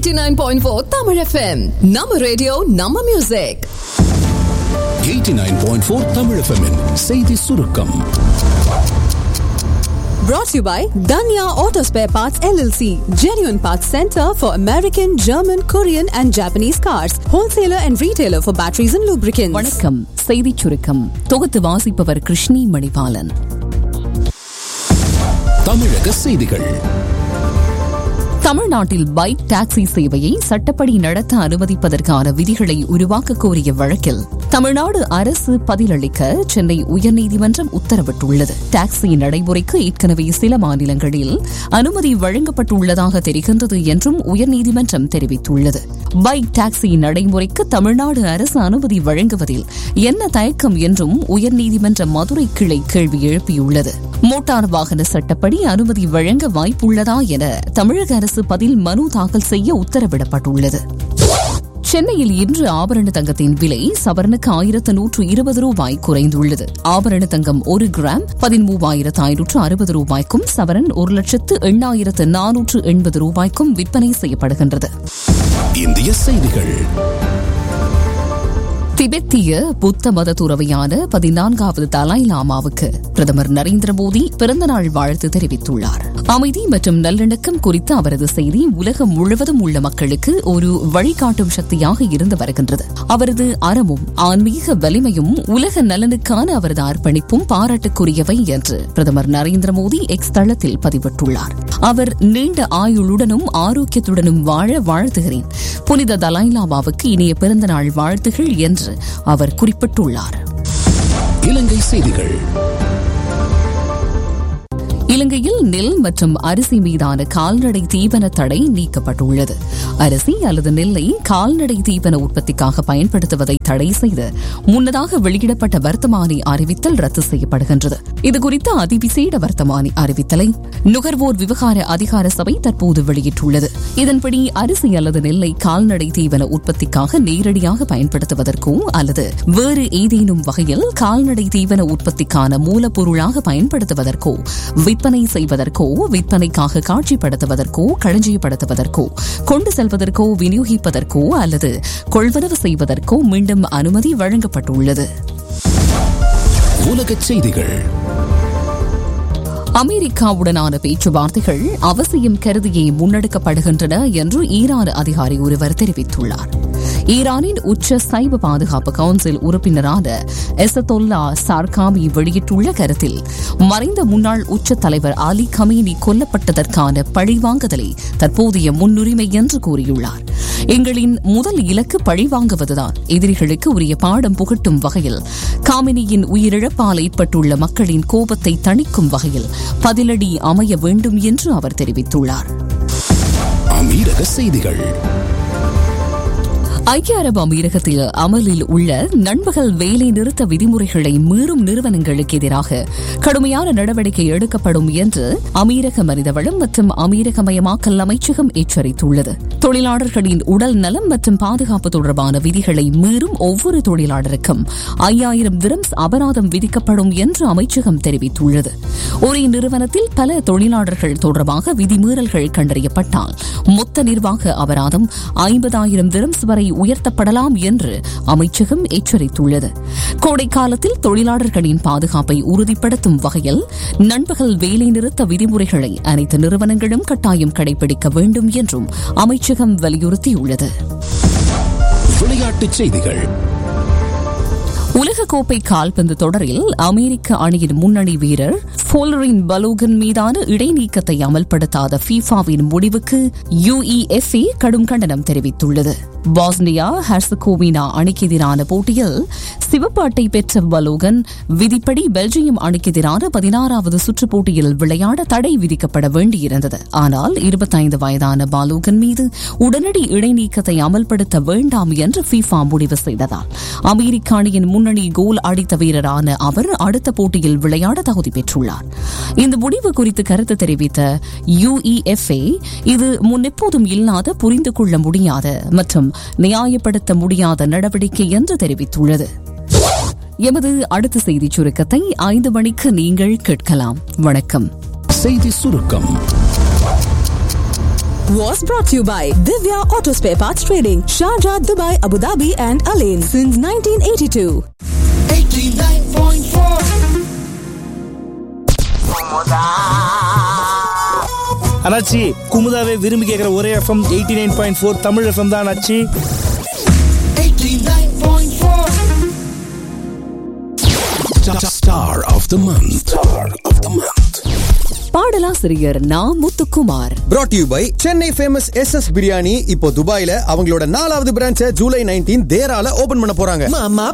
89.4 Tamil FM. நம்ம radio நம்ம music 89.4 Tamil FM -இன் செய்தி சுருக்கம் brought to you by Danya Auto Spare Parts LLC, genuine parts center for American, German, Korean and Japanese cars, wholesaler and retailer for batteries and lubricants. வணக்கம் செய்திச் சுருக்கம் தொகுத்து வாசிப்பவர் கிருஷ்ணி மணிபாலன் தமிழக செய்திகள் தமிழ்நாட்டில் பைக் டாக்ஸி சேவையை சட்டப்படி நடத்த அனுமதிப்பதற்கான விதிகளை உருவாக்க கோரிய வழக்கில் தமிழ்நாடு அரசு பதிலளிக்க சென்னை உயர்நீதிமன்றம் உத்தரவிட்டுள்ளது டாக்ஸி நடைமுறைக்கு ஏற்கனவே சில மாநிலங்களில் அனுமதி வழங்கப்பட்டுள்ளதாக தெரிகின்றது என்றும் உயர்நீதிமன்றம் தெரிவித்துள்ளது பைக் டாக்ஸி நடைமுறைக்கு தமிழ்நாடு அரசு அனுமதி வழங்குவதில் என்ன தயக்கம் என்றும் உயர்நீதிமன்ற மதுரை கிளை கேள்வி எழுப்பியுள்ளது மோட்டார் வாகன சட்டப்படி அனுமதி வழங்க வாய்ப்புள்ளதா என தமிழக அரசு பதில் மனு தாக்கல் செய்ய உத்தரவிடப்பட்டுள்ளது சென்னையில் இன்று ஆபரண தங்கத்தின் விலை சவரனுக்கு ஆயிரத்து நூற்று இருபது ரூபாய் குறைந்துள்ளது ஆபரண தங்கம் ஒரு கிராம் பதிமூவாயிரத்து ஐநூற்று அறுபது ரூபாய்க்கும் சவரன் ஒரு லட்சத்து எண்ணாயிரத்து நானூற்று எண்பது ரூபாய்க்கும் விற்பனை செய்யப்படுகின்றது இந்திய செய்திகள் திபெத்திய புத்த மத துறவியான பதினான்காவது தலாய் லாமாவுக்கு பிரதமர் நரேந்திர மோடி பிறந்தநாள் வாழ்த்து தெரிவித்துள்ளார் அமைதி மற்றும் நல்லிணக்கம் குறித்த அவரது செய்தி உலகம் முழுவதும் உள்ள மக்களுக்கு ஒரு வழிகாட்டும் சக்தியாக இருந்து வருகின்றது அவரது அறமும் ஆன்மீக வலிமையும் உலக நலனுக்கான அவரது அர்ப்பணிப்பும் பாராட்டுக்குரியவை என்று பிரதமர் நரேந்திர மோடி எக்ஸ் தளத்தில் பதிவிட்டுள்ளார் அவர் நீண்ட ஆயுளுடனும் ஆரோக்கியத்துடனும் வாழ வாழ்த்துகிறேன் புனித தலாய் லாமாவுக்கு இனிய பிறந்தநாள் வாழ்த்துகள் என்று அவர் குறிப்பிட்டுள்ளார் இலங்கை செய்திகள் இலங்கையில் நெல் மற்றும் அரிசி மீதான கால்நடை தீவன தடை நீக்கப்பட்டுள்ளது அரிசி அல்லது நெல்லை கால்நடை தீவன உற்பத்திக்காக பயன்படுத்துவதை தடை செய்து முன்னதாக வெளியிடப்பட்ட வர்த்தமானி அறிவித்தல் ரத்து செய்யப்படுகின்றது இதுகுறித்த அதிவிசேட வர்த்தமானி அறிவித்தலை நுகர்வோர் விவகார அதிகார சபை தற்போது வெளியிட்டுள்ளது இதன்படி அரிசி அல்லது நெல்லை கால்நடை தீவன உற்பத்திக்காக நேரடியாக பயன்படுத்துவதற்கோ அல்லது வேறு ஏதேனும் வகையில் கால்நடை தீவன உற்பத்திக்கான மூலப்பொருளாக பயன்படுத்துவதற்கோ விற்பனை செய்வதற்கோ விற்பனைக்காக காட்சிப்படுத்துவதற்கோ களஞ்சியப்படுத்துவதற்கோ கொண்டு செல்வதற்கோ விநியோகிப்பதற்கோ அல்லது கொள்வனவு செய்வதற்கோ மீண்டும் அனுமதி வழங்கப்பட்டுள்ளது உலகச் செய்திகள் அமெரிக்காவுடனான பேச்சுவார்த்தைகள் அவசியம் கருதியே முன்னெடுக்கப்படுகின்றன என்று ஈரான் அதிகாரி ஒருவர் தெரிவித்துள்ளார் ஈரானின் உச்ச சைவ பாதுகாப்பு கவுன்சில் உறுப்பினரான எசதொல்லா சார்காமி வெளியிட்டுள்ள கருத்தில் மறைந்த முன்னாள் உச்ச தலைவர் அலி கமீனி கொல்லப்பட்டதற்கான பழிவாங்குதலே தற்போதைய முன்னுரிமை என்று கூறியுள்ளார் எங்களின் முதல் இலக்கு பழிவாங்குவதுதான் எதிரிகளுக்கு உரிய பாடம் புகட்டும் வகையில் காமினியின் உயிரிழப்பால் ஏற்பட்டுள்ள மக்களின் கோபத்தை தணிக்கும் வகையில் பதிலடி அமைய வேண்டும் என்று அவர் தெரிவித்துள்ளார் அமீரக செய்திகள் ஐக்கிய அரபு அமீரகத்தில் அமலில் உள்ள நண்பகல் வேலை நிறுத்த விதிமுறைகளை மீறும் நிறுவனங்களுக்கு எதிராக கடுமையான நடவடிக்கை எடுக்கப்படும் என்று அமீரக மனிதவளம் மற்றும் அமீரகமயமாக்கல் அமைச்சகம் எச்சரித்துள்ளது தொழிலாளர்களின் உடல் நலம் மற்றும் பாதுகாப்பு தொடர்பான விதிகளை மீறும் ஒவ்வொரு தொழிலாளருக்கும் ஐயாயிரம் திரம்ஸ் அபராதம் விதிக்கப்படும் என்று அமைச்சகம் தெரிவித்துள்ளது ஒரே நிறுவனத்தில் பல தொழிலாளர்கள் தொடர்பாக விதிமீறல்கள் கண்டறியப்பட்டால் மொத்த நிர்வாக அபராதம் ஐம்பதாயிரம் திரம்ஸ் வரை உயர்த்தப்படலாம் என்று அமைச்சகம் எச்சரித்துள்ளது கோடை காலத்தில் தொழிலாளர்களின் பாதுகாப்பை உறுதிப்படுத்தும் வகையில் நண்பகல் வேலை நிறுத்த விதிமுறைகளை அனைத்து நிறுவனங்களும் கட்டாயம் கடைபிடிக்க வேண்டும் என்றும் அமைச்சகம் வலியுறுத்தியுள்ளது விளையாட்டுச் செய்திகள் உலகக்கோப்பை கால்பந்து தொடரில் அமெரிக்க அணியின் முன்னணி வீரர் ஃபோலரின் பலோகன் மீதான இடைநீக்கத்தை அமல்படுத்தாத ஃபீஃபாவின் முடிவுக்கு யுஇஎஃப்ஏ கடும் கண்டனம் தெரிவித்துள்ளது பாஸ்னியா ஹெர்சகோவினா அணிக்கு எதிரான போட்டியில் சிவப்பு அட்டை பெற்ற பலோகன் விதிப்படி பெல்ஜியம் அணிக்கு எதிரான பதினாறாவது சுற்றுப் போட்டியில் விளையாட தடை விதிக்கப்பட வேண்டியிருந்தது ஆனால் இருபத்தைந்து வயதான பாலோகன் மீது உடனடி இடைநீக்கத்தை அமல்படுத்த வேண்டாம் என்று ஃபீஃபா முடிவு செய்ததால் அமெரிக்க அணியின் முன்னணி கோல் அடித்த வீரரான அவர் அடுத்த போட்டியில் விளையாட தகுதி பெற்றுள்ளார் இந்த முடிவு குறித்து கருத்து தெரிவித்த யுஇஎஃப்ஏ இது முன்னெப்போதும் இல்லாத புரிந்து கொள்ள முடியாத மற்றும் நியாயப்படுத்த முடியாத நடவடிக்கை என்று தெரிவித்துள்ளது எமது அடுத்த செய்திச் சுருக்கத்தை ஐந்து மணிக்கு நீங்கள் கேட்கலாம் வணக்கம் செய்தி சுருக்கம் was brought to you by Divya Auto Spare Parts Trading, Sharjah, Dubai, Abu Dhabi, and Alain since 1982. 89.4 அண்ணாச்சி குமுதாவே விரும்பி கேட்குற ஒரே FM eighty nine point four Tamil FM தான் அண்ணாச்சி 89.4 Star of the month. Star of the month. பாடலாசிரியர் Na Muthukumar brought to you by Chennai famous S S biryani இப்போ துபாயில அவங்களோட நாலாவது பிரான்ச்ச ஜூலை நைன்டீன் தேரால ஓபன் பண்ண போறாங்க மாமா